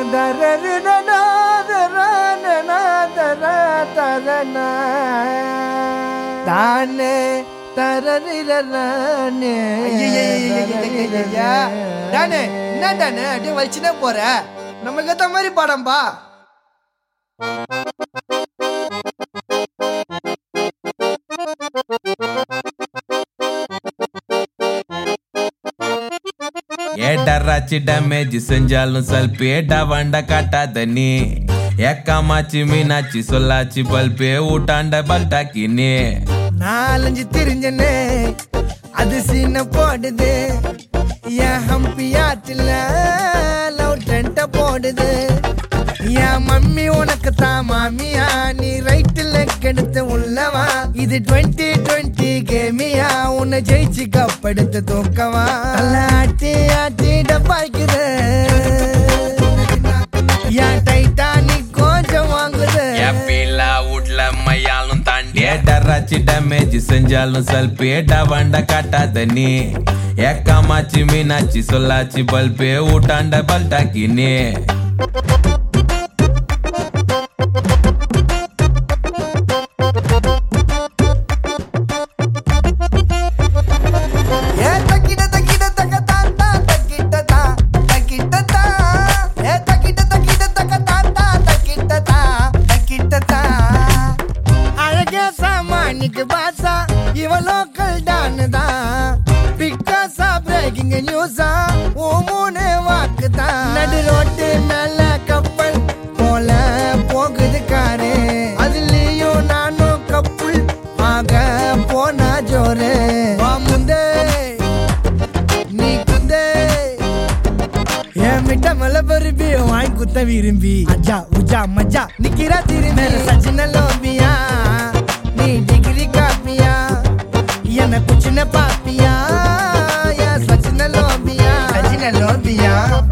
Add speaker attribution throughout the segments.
Speaker 1: தானே தரரிரே
Speaker 2: ஐயையையையையையையையா. டானே என்ன டானே அப்படியே வலிச்சுனே போற நம்மளுக்கு ஏத்த மாதிரி பாடம்பா
Speaker 3: ஏடராச்சி டேமேஜ் செஞ்சாலும் சல்பேடா வண்ட காட்டாத நீ ஏக்காமாச்சி மீனாச்சி சொல்லாச்சி பல்பே ஊட்டாண்ட பல்டாக்கி நீ
Speaker 1: நாலஞ்சு தெரிஞ்சனே அது சீன போடுது என் ஹம்பி ஆற்றுல லவ் டென்ட்ட போடுது என் மம்மி உனக்கு தான் மாமியா நீ ரைட்டில் கெடுத்து உள்ளவா இது டுவெண்ட்டி டுவெண்ட்டி கேமியா உன்னை ஜெயிச்சு கப்படுத்து தூக்கவா நல்லா ஆட்டி ஆட்டி டப்பாய்க்குது என் டைட்டானிக் கொஞ்சம் வாங்குது
Speaker 3: எப்பீலா வீட்ல மையாலும் தாண்டி ஏடராச்சி டேமேஜ் செஞ்சாலும் சல்பேடா வண்ட காட்டாத நீ ஏக்காமாச்சி மீனாச்சி சொல்லாச்சி பல்பே ஊட்டாண்ட பல்டாக்கி நீ
Speaker 1: ஏ தக்கிட தக்கிட தக்க தாத்தா தக்கிட்ட தா தக்கிட்ட தா ஏ தக்கிட தக்கிட தக்க தாத்தா தக்கிட்ட தா தக்கிட்ட தா அழகே சாமானிக்கு பாசா இவ லோக்கல் டான் தான் பிக்காசா பிரேக்கிங் நியூஸா ஓ மூணு வாக்கு தான் நடு ரோட்டு மேல கப்பல் போல போகுது காரு அதுலயும் நானும் கப்புள் ஆக போனா ஜோரு வா முந்தே நீ குந்தே என் மிட்ட மலை பருப்பி வாங்கி குத்த விரும்பி அஜா உஜா மஜா நிக்கிறா திரும்பி சச்சின லோபியா நீ டிகிரி காப்பியா என்ன குச்சின பாப்பியா என் சச்சின லோபியா சச்சின லோபியா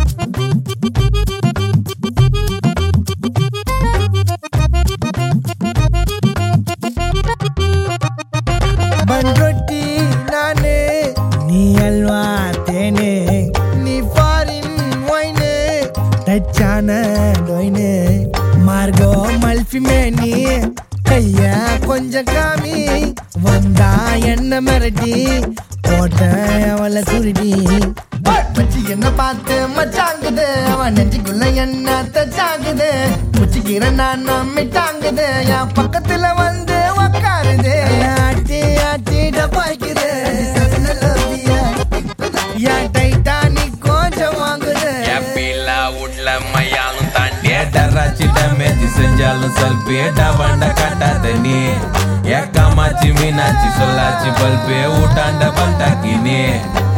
Speaker 1: பண்ரொட்டி நானு நீ அல்வா தேனு நீ ஃபாரின் ஒயினு டச்சான டொயினு மார்கோ மல்ஃபி மேனி கைய கொஞ்சம் காமி வந்தா என்ன மிரட்டி போட்ட அவளை சுருட்டி மச்சி என்ன பார்த்து மச்சாங்குது அவன் நெஞ்சுக்குள்ள என்ன தச்சாங்குது முச்சிக்கிற நான் நம்மிட்டாங்குது என் பக்கத்துல வந்து உக்காருது ஆட்டி ஆட்டி டப்பாய்க்குது என் டைட்டானிக் கொஞ்சம் வாங்குது
Speaker 3: எப்பீலா வீட்ல மையாலும் தாண்டி ஏடராச்சி டேமேஜ் செஞ்சாலும் சல்பேடா வண்ட காட்டாத நீ ஏக்காமாச்சி மீனாச்சி சொல்லாச்சி பல்பே ஊட்டாண்ட பல்டாக்கி நீ